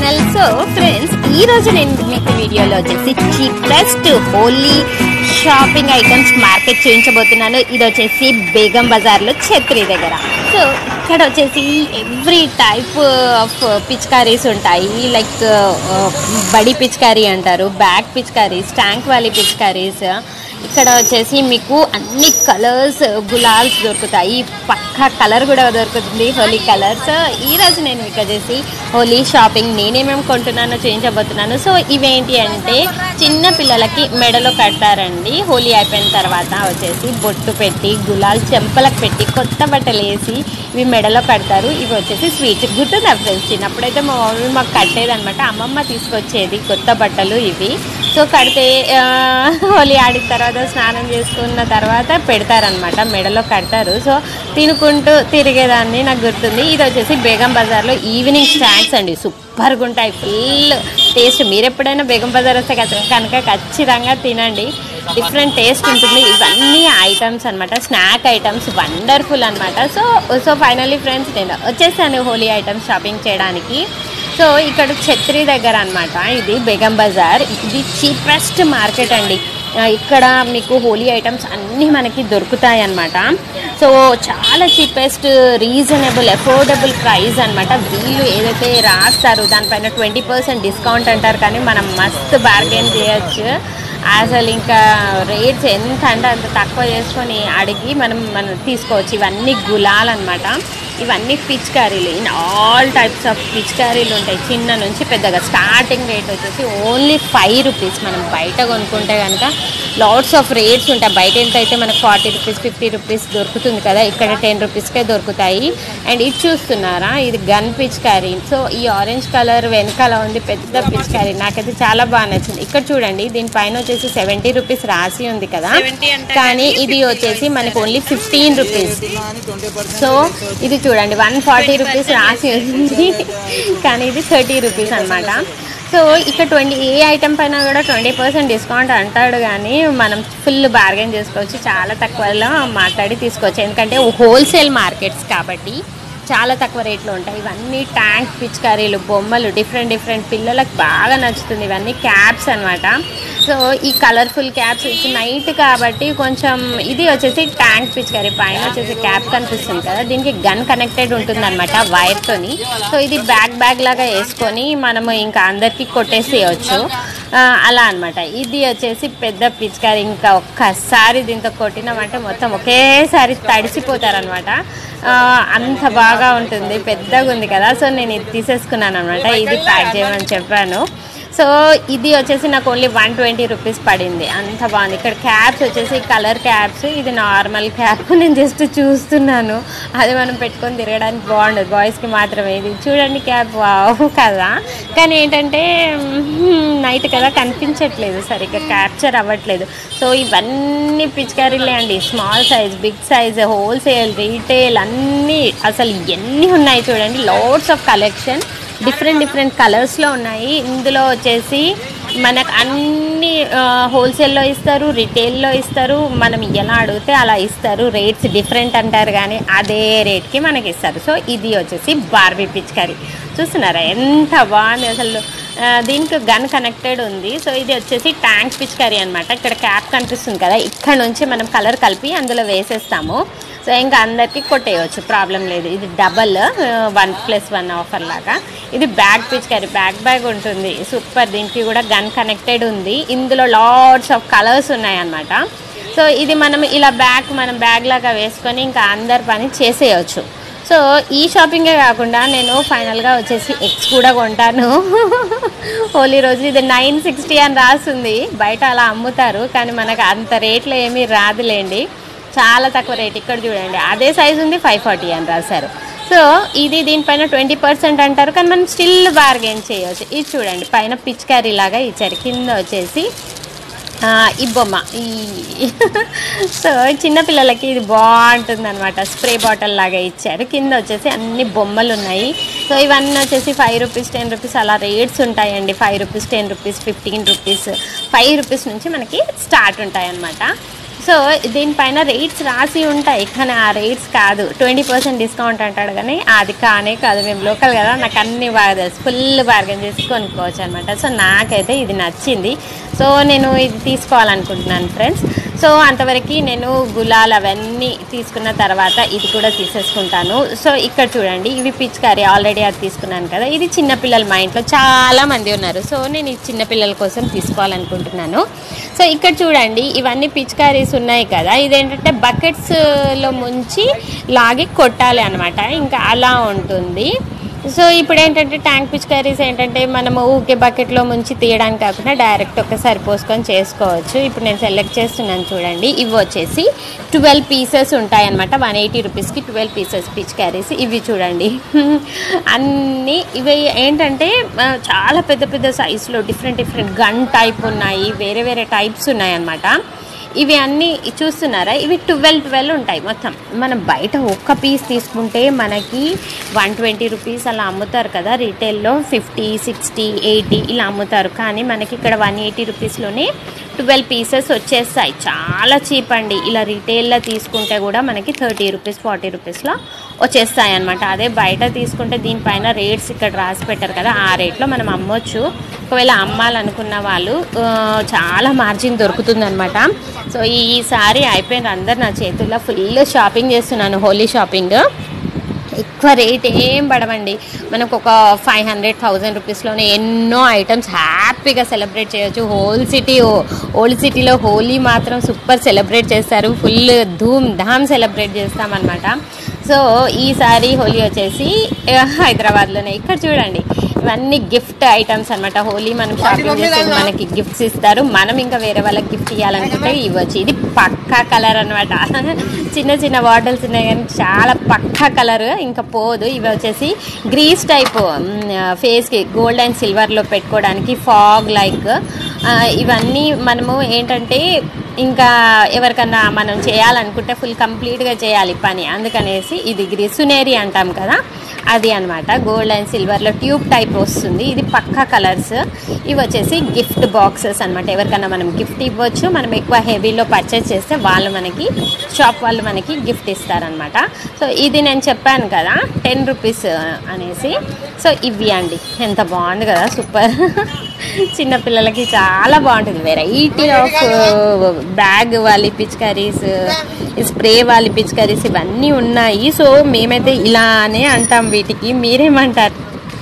channel so friends ఈ రోజు నేను మీకు వీడియోలో వచ్చేసి cheapest Holi shopping items market చూపించబోతున్నాను ఇది వచ్చేసి బేగం బజార్లో ఛత్రి దగ్గర సో ఇక్కడ వచ్చేసి ఎవ్రీ టైప్ ఆఫ్ పిచ్కారీస్ ఉంటాయి లైక్ బడి పిచ్కారీ అంటారు బ్యాగ్ పిచ్కారీస్ ట్యాంక్ వాలీ పిచ్కారీస్ ఇక్కడ వచ్చేసి మీకు అన్ని కలర్స్ గులాల్స్ దొరుకుతాయి పక్కా కలర్ కూడా దొరుకుతుంది హోలీ కలర్స్ ఈ రోజు నేను మీకు వచ్చేసి హోలీ షాపింగ్ నేనేమేమి కొంటున్నానో చేయించబోతున్నాను సో ఇవేంటి అంటే చిన్న పిల్లలకి మెడలో కడతారండి హోలీ అయిపోయిన తర్వాత వచ్చేసి బొట్టు పెట్టి గులాల్ చెంపలకు పెట్టి కొత్త బట్టలు వేసి ఇవి మెడలో కడతారు ఇవి వచ్చేసి స్వీట్ గుర్తుందా ఫ్రెండ్స్ చిన్నప్పుడైతే మా మమ్మీ మాకు కట్టేదనమాట అమ్మమ్మ తీసుకొచ్చేది కొత్త బట్టలు ఇవి సో కడితే ఆ, హోలీ ఆడిన తర్వాత స్నానం చేసుకున్న తర్వాత పెడతారనమాట మెడలో కడతారు సో తినుకుంటూ తిరిగేదాన్ని నాకు గుర్తుంది ఇది వచ్చేసి బేగం బజార్లో ఈవినింగ్ స్నాక్స్ అండి సూపర్గా ఉంటాయి ఫుల్ టేస్ట్ మీరు ఎప్పుడైనా బేగం బజార్ వస్తే కనుక- కనుక ఖచ్చితంగా తినండి డిఫరెంట్ టేస్ట్ ఉంటుంది ఇవన్నీ ఐటమ్స్ అన్నమాట స్నాక్ ఐటమ్స్ వండర్ఫుల్ అన్నమాట సో సో ఫైనల్లీ ఫ్రెండ్స్ నేను వచ్చేసాను హోలీ ఐటమ్స్ షాపింగ్ చేయడానికి సో ఇక్కడ ఛత్రి దగ్గర అన్నమాట ఇది బేగం బజార్ ఇది చీపెస్ట్ మార్కెట్ అండి ఆ, ఇక్కడ మీకు హోలీ ఐటమ్స్ అన్నీ మనకి దొరుకుతాయి అన్నమాట సో చాలా చీపెస్ట్ రీజనబుల్ అఫోర్డబుల్ ప్రైస్ అన్నమాట వీళ్ళు ఏదైతే రాస్తారో దానిపైన ట్వంటీ పర్సెంట్ డిస్కౌంట్ అంటారు కానీ మనం మస్తు బార్గెన్ చేయొచ్చు అసలు ఇంకా రేట్స్ ఎంత అంటే అంత తక్కువ చేసుకొని అడిగి మనం మనం తీసుకోవచ్చు ఇవన్నీ గులాల్ అనమాట ఇవన్నీ పిచ్కారీలు ఇన్ ఆల్ టైప్స్ ఆఫ్ పిచ్కారీలు ఉంటాయి చిన్న నుంచి పెద్దగా స్టార్టింగ్ రేట్ వచ్చేసి ఓన్లీ ఫైవ్ రూపీస్ మనం బయట కొనుక్కుంటే కనుక లాట్స్ ఆఫ్ రేట్స్ ఉంటాయి బయట ఎంత అయితే మనకు ఫార్టీ రూపీస్ ఫిఫ్టీ రూపీస్ దొరుకుతుంది కదా ఇక్కడ టెన్ రూపీస్కే దొరుకుతాయి అండ్ ఇది చూస్తున్నారా ఇది గన్ పిచ్కారీ సో ఈ ఆరెంజ్ కలర్ వెనకాల ఉంది పెద్ద పిచ్కారీ నాకైతే చాలా బాగా నచ్చింది ఇక్కడ చూడండి దీనిపైన వచ్చేసి సెవెంటీ రూపీస్ రాసి ఉంది కదా కానీ ఇది వచ్చేసి మనకు ఓన్లీ ఫిఫ్టీన్ రూపీస్ సో ఇది చూడండి వన్ ఫార్టీ రూపీస్ రాసి ఉంది కానీ ఇది థర్టీ రూపీస్ అన్నమాట సో ఇక్కడ ట్వంటీ ఏ ఐటెం పైన కూడా ట్వంటీ పర్సెంట్ డిస్కౌంట్ అంటాడు కానీ మనం ఫుల్ బార్గెన్ చేసుకోవచ్చు చాలా తక్కువలో మాట్లాడి తీసుకోవచ్చు ఎందుకంటే హోల్సేల్ మార్కెట్స్ కాబట్టి చాలా తక్కువ రేట్లో ఉంటాయి ఇవన్నీ ట్యాంక్ పిచ్కారీలు బొమ్మలు డిఫరెంట్ డిఫరెంట్ పిల్లలకు బాగా నచ్చుతుంది ఇవన్నీ క్యాప్స్ అన్నమాట సో ఈ కలర్ఫుల్ క్యాప్స్ నైట్ కాబట్టి కొంచెం ఇది వచ్చేసి ట్యాంక్ పిచ్కారీ పైన వచ్చేసి క్యాప్ కనిపిస్తుంది కదా దీనికి గన్ కనెక్టెడ్ ఉంటుంది అనమాట వైర్తోని సో ఇది బ్యాగ్ బ్యాగ్ లాగా వేసుకొని మనము ఇంకా అందరికీ కొట్టేసేయచ్చు ఆ, అలా అన్నమాట ఇది వచ్చేసి పెద్ద పిచ్కారీ ఇంకా ఒక్కసారి దీంతో కొట్టినామంటే మొత్తం ఒకేసారి తడిసిపోతారనమాట అంత బాగా ఉంటుంది పెద్దగా ఉంది కదా సో నేను ఇది తీసేసుకున్నాను అనమాట ఇది ప్యాక్ చేయమని చెప్పాను సో ఇది వచ్చేసి నాకు ఓన్లీ వన్ ట్వంటీ రూపీస్ పడింది అంత బాగుంది ఇక్కడ క్యాప్స్ వచ్చేసి కలర్ క్యాప్స్ ఇది నార్మల్ క్యాప్ నేను జస్ట్ చూస్తున్నాను అది మనం పెట్టుకొని తిరగడానికి బాగుండదు బాయ్స్కి మాత్రమే ఇది చూడండి క్యాప్ వావ్ కదా కానీ ఏంటంటే నైట్ కదా కనిపించట్లేదు సరిగ్గా క్యాప్చర్ అవ్వట్లేదు సో ఇవన్నీ పిచికారీలే అండి small size big size wholesale retail అన్నీ అసలు ఎన్ని ఉన్నాయి చూడండి loads of collection different different కలర్స్లో ఉన్నాయి ఇందులో వచ్చేసి మనకు అన్ని హోల్సేల్లో ఇస్తారు రిటైల్లో ఇస్తారు మనం ఎలా అడిగితే అలా ఇస్తారు రేట్స్ డిఫరెంట్ అంటారు కానీ అదే రేట్కి మనకి ఇస్తారు సో ఇది వచ్చేసి బార్బీ పిచ్కరీ చూస్తున్నారా ఎంత బాగుంది అసలు ఆ, దీనికి గన్ కనెక్టెడ్ ఉంది సో ఇది వచ్చేసి ట్యాంక్ పిచ్కరీ అనమాట ఇక్కడ క్యాప్ కనిపిస్తుంది కదా ఇక్కడ నుంచి మనం కలర్ కలిపి అందులో వేసేస్తాము సో ఇంకా అందరికీ కొట్టేయచ్చు ప్రాబ్లం లేదు ఇది double one plus one offer లాగా ఇది బ్యాగ్ పిచ్కరీ బ్యాగ్ బ్యాగ్ ఉంటుంది సూపర్ దీనికి కూడా గన్ కనెక్టెడ్ ఉంది ఇందులో లాట్స్ ఆఫ్ కలర్స్ ఉన్నాయన్నమాట సో ఇది మనం ఇలా బ్యాగ్ మనం బ్యాగ్ లాగా వేసుకొని ఇంకా అందరి పని చేసేయచ్చు సో ఈ షాపింగే కాకుండా నేను ఫైనల్గా వచ్చేసి ఎగ్స్ కూడా కొంటాను హోలీ రోజు ఇది నైన్ సిక్స్టీ అని రాస్తుంది బయట అలా అమ్ముతారు కానీ మనకు అంత రేట్లో ఏమీ రాదులేండి చాలా తక్కువ రేట్ ఇక్కడ చూడండి అదే సైజు ఉంది ఫైవ్ ఫార్టీ అని రాశారు సో ఇది దీనిపైన ట్వంటీ పర్సెంట్ అంటారు కానీ మనం స్టిల్ బార్గెన్ చేయవచ్చు ఇది చూడండి పైన పిచ్కారీ లాగా ఇచ్చారు కింద వచ్చేసి ఆ, ఈ బొమ్మ ఈ సో చిన్నపిల్లలకి ఇది బాగుంటుంది అనమాట స్ప్రే బాటిల్ లాగా ఇచ్చారు కింద వచ్చేసి అన్ని బొమ్మలు ఉన్నాయి సో ఇవన్నీ వచ్చేసి ఫైవ్ రూపీస్ టెన్ రూపీస్ అలా రేట్స్ ఉంటాయండి five rupees ten rupees fifteen rupees five rupees నుంచి మనకి స్టార్ట్ ఉంటాయి అన్నమాట సో దీనిపైన రేట్స్ రాసి ఉంటాయి కానీ ఆ రేట్స్ కాదు ట్వంటీ పర్సెంట్ డిస్కౌంట్ అంటాడు కానీ అది కానే కాదు మేము లోకల్ కదా నాకు అన్ని బాగా తెలుసు ఫుల్ బార్గెన్ చేసి కొనుక్కోవచ్చు అనమాట సో నాకైతే ఇది నచ్చింది సో నేను ఇది తీసుకోవాలనుకుంటున్నాను ఫ్రెండ్స్ సో అంతవరకు నేను గులాల్ అవన్నీ తీసుకున్న తర్వాత ఇది కూడా తీసేసుకుంటాను సో ఇక్కడ చూడండి ఇవి పిచ్కారీ ఆల్రెడీ అది తీసుకున్నాను కదా ఇది చిన్నపిల్లలు మా ఇంట్లో చాలా మంది ఉన్నారు సో నేను ఈ చిన్నపిల్లల కోసం తీసుకోవాలనుకుంటున్నాను సో ఇక్కడ చూడండి ఇవన్నీ పిచ్కారీస్ ఉన్నాయి కదా ఇదేంటంటే బకెట్స్లో ముంచి లాగి కొట్టాలి అనమాట ఇంకా అలా ఉంటుంది సో ఇప్పుడు ఏంటంటే ట్యాంక్ పిచ్కారీస్ ఏంటంటే మనము ఊకే బకెట్లో ముంచి తీయడానికి కాకుండా డైరెక్ట్ ఒక్కసారి పోసుకొని చేసుకోవచ్చు ఇప్పుడు నేను సెలెక్ట్ చేస్తున్నాను చూడండి ఇవి వచ్చేసి ట్వెల్వ్ పీసెస్ ఉంటాయి అనమాట వన్ ఎయిటీ రూపీస్కి ట్వెల్వ్ పీసెస్ పిచ్కారీస్ ఇవి చూడండి అన్నీ ఇవి ఏంటంటే ఆ, చాలా పెద్ద పెద్ద సైజులో డిఫరెంట్ డిఫరెంట్ గన్ టైప్ ఉన్నాయి వేరే వేరే టైప్స్ ఉన్నాయి అనమాట ఇవి అన్నీ చూస్తున్నారా ఇవి ట్వెల్వ్ ట్వెల్వ్ ఉంటాయి మొత్తం మనం బయట ఒక్క పీస్ తీసుకుంటే మనకి వన్ ట్వంటీ రూపీస్ అలా అమ్ముతారు కదా రీటైల్లో ఫిఫ్టీ సిక్స్టీ ఎయిటీ ఇలా అమ్ముతారు కానీ మనకి ఇక్కడ వన్ ఎయిటీ రూపీస్లోనే ట్వెల్వ్ పీసెస్ వచ్చేస్తాయి చాలా చీప్ అండి ఇలా రీటైల్లో తీసుకుంటే కూడా మనకి థర్టీ రూపీస్ ఫార్టీ రూపీస్లో వచ్చేస్తాయి అనమాట అదే బయట తీసుకుంటే దీనిపైన రేట్స్ ఇక్కడ రాసి పెట్టారు కదా ఆ రేట్లో మనం అమ్మొచ్చు ఒకవేళ అమ్మాలనుకున్న వాళ్ళు ఆ, చాలా మార్జిన్ దొరుకుతుంది అనమాట సో ఈసారి అయిపోయింది అందరు నా చేతుల్లో ఫుల్ షాపింగ్ చేస్తున్నాను హోలీ షాపింగ్ ఎక్కువ రేట్ ఏం పడవండి మనకు ఒక ఫైవ్ హండ్రెడ్ థౌజండ్ రూపీస్లోనే ఎన్నో ఐటమ్స్ హ్యాపీగా సెలబ్రేట్ చేయొచ్చు హోల్ సిటీ ఓల్డ్ సిటీలో హోలీ మాత్రం సూపర్ సెలబ్రేట్ చేస్తారు ఫుల్ ధూమ్ ధామ్ సెలబ్రేట్ చేస్తామన్నమాట సో ఈసారి హోలీ వచ్చేసి ఆ, హైదరాబాద్లోనే ఇక్కడ చూడండి ఇవన్నీ గిఫ్ట్ ఐటమ్స్ అన్నమాట హోలీ మనం షాపింగ్ చేస్తే మనకి గిఫ్ట్స్ ఇస్తారు మనం ఇంకా వేరే వాళ్ళకి గిఫ్ట్ ఇవ్వాలనుకుంటే ఇవ్వచ్చు ఇది పక్కా కలర్ అనమాట చిన్న చిన్న బాటిల్స్ ఉన్నాయి కానీ చాలా పక్కా కలర్ ఇంకా పోదు ఇవి వచ్చేసి గ్రీస్ టైప్ ఫేస్కి గోల్డ్ అండ్ సిల్వర్లో పెట్టుకోవడానికి ఫాగ్ లైక్ ఇవన్నీ మనము ఏంటంటే ఇంకా ఎవరికన్నా మనం చేయాలనుకుంటే ఫుల్ కంప్లీట్గా చేయాలి పని అందుకనేసి ఇది గ్రిసునేరి అంటాం కదా అది అన్నమాట గోల్డ్ అండ్ సిల్వర్లో ట్యూబ్ టైప్ వస్తుంది ఇది పక్కా కలర్స్ ఇవి వచ్చేసి గిఫ్ట్ బాక్సెస్ అన్నమాట ఎవరికైనా మనం గిఫ్ట్ ఇవ్వచ్చు మనం ఎక్కువ హెవీలో పర్చేస్ చేస్తే వాళ్ళు మనకి షాప్ వాళ్ళు మనకి గిఫ్ట్ ఇస్తారనమాట సో ఇది నేను చెప్పాను కదా టెన్ రూపీస్ అనేసి సో ఇవి అండి ఎంత బాగుంది కదా సూపర్ చిన్నపిల్లలకి చాలా బాగుంటుంది వెరైటీ ఆఫ్ బ్యాగ్ వాళ్ళ పిచ్కరీస్ స్ప్రే వాళ్ళ పిచ్కరీస్ ఇవన్నీ ఉన్నాయి సో మేమైతే ఇలానే అంటాం వీటికి మీరేమంటారు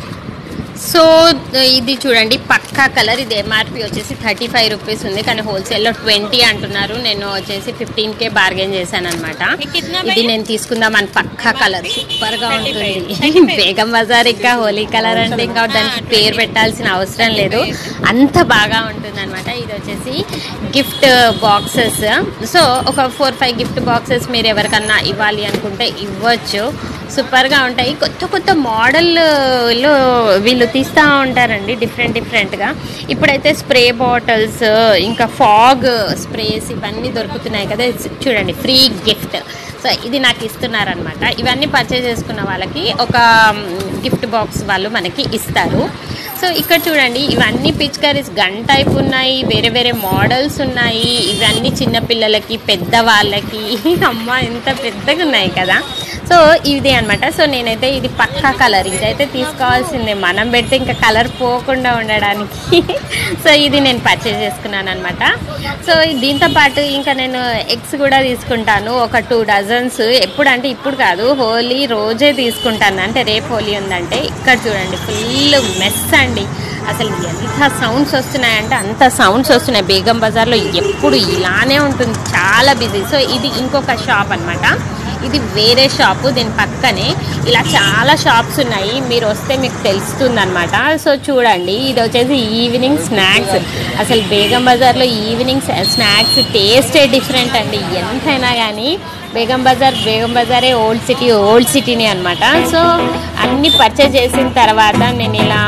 సో ఇది చూడండి పక్కా కలర్ ఇది ఎంఆర్పి వచ్చేసి థర్టీ ఫైవ్ రూపీస్ ఉంది కానీ హోల్సేల్లో ట్వంటీ అంటున్నారు నేను వచ్చేసి ఫిఫ్టీన్ కే బార్గెన్ చేశాను అనమాట ఇది నేను తీసుకుందామని పక్కా కలర్ సూపర్ గా ఉంటుంది బేగం బజార్ ఇంకా హోలీ కలర్ అంటే ఇంకా దానికి పేరు పెట్టాల్సిన అవసరం లేదు అంత బాగా ఉంటుంది అనమాట ఇది వచ్చేసి గిఫ్ట్ బాక్సెస్ సో ఒక ఫోర్ ఫైవ్ గిఫ్ట్ బాక్సెస్ మీరు ఎవరికన్నా ఇవ్వాలి అనుకుంటే ఇవ్వచ్చు సూపర్గా ఉంటాయి కొత్త కొత్త మోడల్లో వీళ్ళు తీస్తూ ఉంటారండి డిఫరెంట్ డిఫరెంట్గా ఇప్పుడైతే స్ప్రే బాటిల్స్ ఇంకా ఫాగ్ స్ప్రేస్ ఇవన్నీ దొరుకుతున్నాయి కదా ఇది చూడండి ఫ్రీ గిఫ్ట్ సో ఇది నాకు ఇస్తున్నారనమాట ఇవన్నీ పర్చేజ్ చేసుకున్న వాళ్ళకి ఒక గిఫ్ట్ బాక్స్ వాళ్ళు మనకి ఇస్తారు సో ఇక్కడ చూడండి ఇవన్నీ పిచ్కరీస్ గన్ టైప్ ఉన్నాయి వేరే వేరే మోడల్స్ ఉన్నాయి ఇవన్నీ చిన్న పిల్లలకి పెద్ద వాళ్ళకి అమ్మ ఎంత పెద్దగా ఉన్నాయి కదా సో ఇది అనమాట సో నేనైతే ఇది పక్కా కలర్ ఇదైతే తీసుకోవాల్సిందే మనం పెడితే ఇంకా కలర్ పోకుండా ఉండడానికి సో ఇది నేను పర్చేజ్ చేసుకున్నాను అనమాట సో దీంతో పాటు ఇంకా నేను ఎగ్స్ కూడా తీసుకుంటాను ఒక టూ డజన్స్ ఎప్పుడు అంటే ఇప్పుడు కాదు హోలీ రోజే తీసుకుంటాను అంటే రేపు హోలీ ఉందంటే ఇక్కడ చూడండి ఫుల్ మెస్ అండి అసలు ఎంత సౌండ్స్ వస్తున్నాయంటే అంత సౌండ్స్ వస్తున్నాయి బేగం బజార్లో ఎప్పుడు ఇలానే ఉంటుంది చాలా బిజీ సో ఇది ఇంకొక షాప్ అన్నమాట ఇది వేరే షాపు దీని పక్కనే ఇలా చాలా షాప్స్ ఉన్నాయి మీరు వస్తే మీకు తెలుస్తుంది అనమాట సో చూడండి ఇది వచ్చేసి ఈవినింగ్ స్నాక్స్ అసలు బేగం బజార్లో ఈవినింగ్ స్నాక్స్ టేస్టే డిఫరెంట్ అండి ఎంతైనా కానీ బేగం బజార్ బేగం బజారే ఓల్డ్ సిటీ ఓల్డ్ సిటీని అనమాట సో అన్నీ పర్చేజ్ చేసిన తర్వాత నేను ఇలా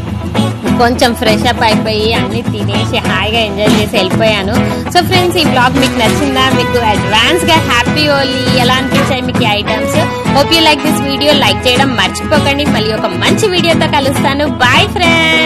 కొంచెం ఫ్రెష్ అప్ అయిపోయి అన్ని తినేసి హాయిగా ఎంజాయ్ చేసి వెళ్ళిపోయాను సో ఫ్రెండ్స్ ఈ బ్లాగ్ మీకు నచ్చిందా మీకు అడ్వాన్స్గా హ్యాపీ ఓలీ ఎలా అనిపించాయి మీకు items hope you like this video like చేయడం మర్చిపోకండి మళ్ళీ ఒక మంచి వీడియోతో కలుస్తాను బాయ్ ఫ్రెండ్స్